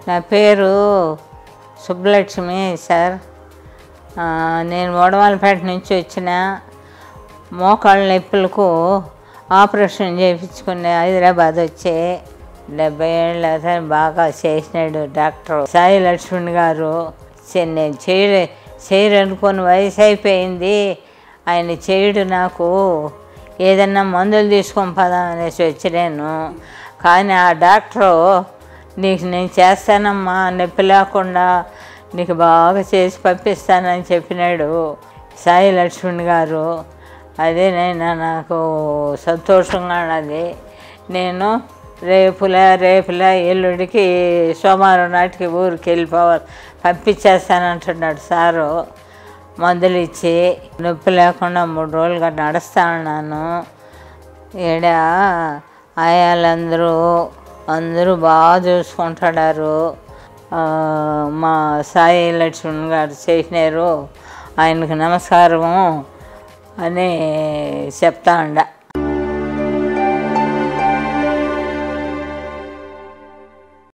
నా పేరు సుబ్బలక్ష్మి సార్ ఆ, నేను వడవాలపేట నుంచి వచ్చిన మోకాళ్ళ నొప్పులకు ఆపరేషన్ చేయించుకునే హైదరాబాద్ వచ్చే డెబ్బై ఏళ్ళ అతను బాగా చేసినాడు డాక్టర్ సాయి లక్ష్మణ్ గారు చే- నేను చేయలే చేయరనుకొని వయసు అయిపోయింది ఆయన చేయడు నాకు ఏదన్నా మందులు తీసుకొని పదాం అనేసి వచ్చినాను కానీ ఆ డాక్టరు నీకు నేను చేస్తానమ్మా నొప్పి లేకుండా నీకు బాగా చేసి పంపిస్తానని చెప్పినాడు సాయి లక్ష్మణ్ గారు అదే నేను నాకు సంతోషంగా ఉన్నది నేను రేపులా రేపులా ఎల్లుడికి సోమవారం నాటికి ఊరికి వెళ్ళిపోవాలి పంపించేస్తానంటున్నాడు సారు మందులు ఇచ్చి నొప్పి లేకుండా మూడు రోజులుగా నడుస్తా ఉన్నాను ఈడ ఆయాలందరూ అందరూ బాగా చూసుకుంటున్నారు ఆ, మా సాయి లక్ష్మణ్ గారు చేసినారు ఆయనకు నమస్కారము అని చెప్తా ఉండ